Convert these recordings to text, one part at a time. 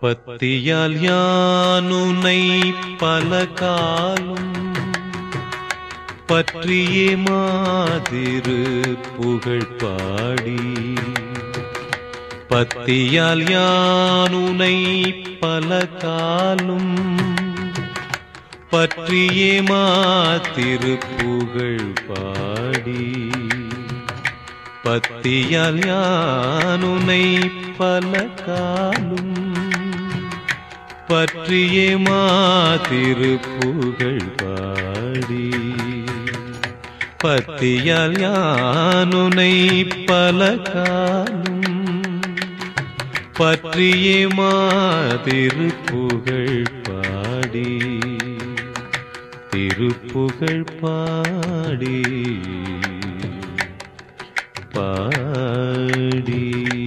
பத்தியால் யானுனை பல காலம் பற்றியே மாதிரு புகழ் பாடி பத்தியால் யானுனை பல காலம் பற்றியே மாத்திரு புகழ் பாடி பத்தியால் யானுனை பல காலும் பற்றியே மாதிரு புகழ் பாடி பத்தியால் யானுனை பல காலும் பற்றியே மாதிரு புகழ் பாடி திருப்புகழ் பாடி பாடி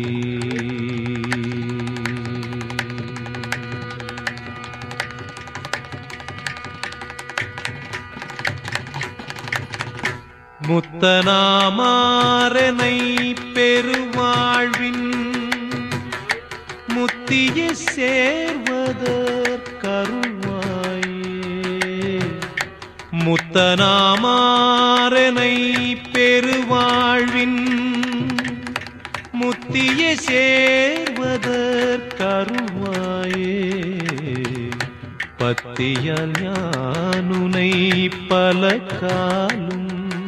முத்தனாமாறனை பெருவாழ்வின் முத்திய சேர்வதற்கருவாயே முத்தனாமாறனை பெருவாழ்வின் முத்திய சேர்வதற்கருவாயே பத்தியால் ஞானுனை பல காலும்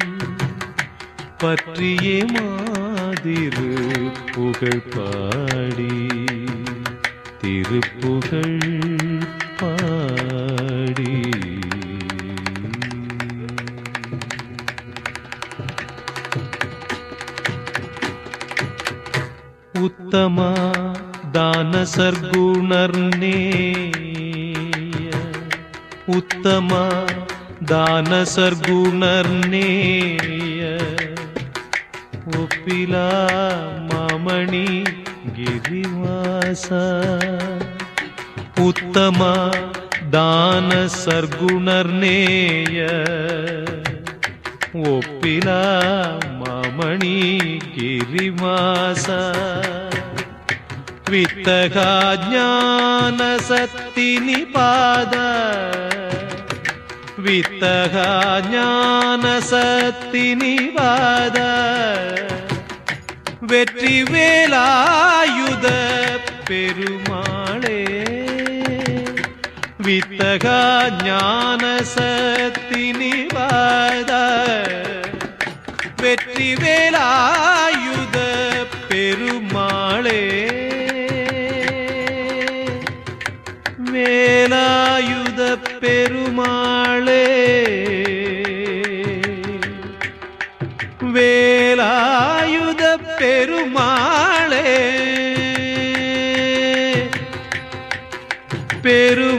பற்றியே மாதிரு புகழ் பாடி திருப்புகழ் பாடி உத்தமா தான சர்க்குணர்னே உத்தமா தான சர்க்குணர்னேய ஒப்பிலா மாமணி ಗಿರಿವಾಸ ಉತ್ತಮ ದಾನ ಸರ್ಗುಣರ್ನೇಯ ಒಪ್ಪಿಲ ಮಾಮಣಿ ಗಿರಿವಾಸ ವಿತ್ತಗ ಜ್ಞಾನ ಸತ್ತಿ ನಿಪಾದ ವಿತ್ತಗ ஞான சத்தி நிவாத வெற்றி வேலாயுத பெருமாளே வித்தக ஞான சத்தி நிவாத வெற்றி வேலாயுத பெருமாளே வேலாயுத பெருமாளே வேலாயுத பெருமாளே பெருமாளே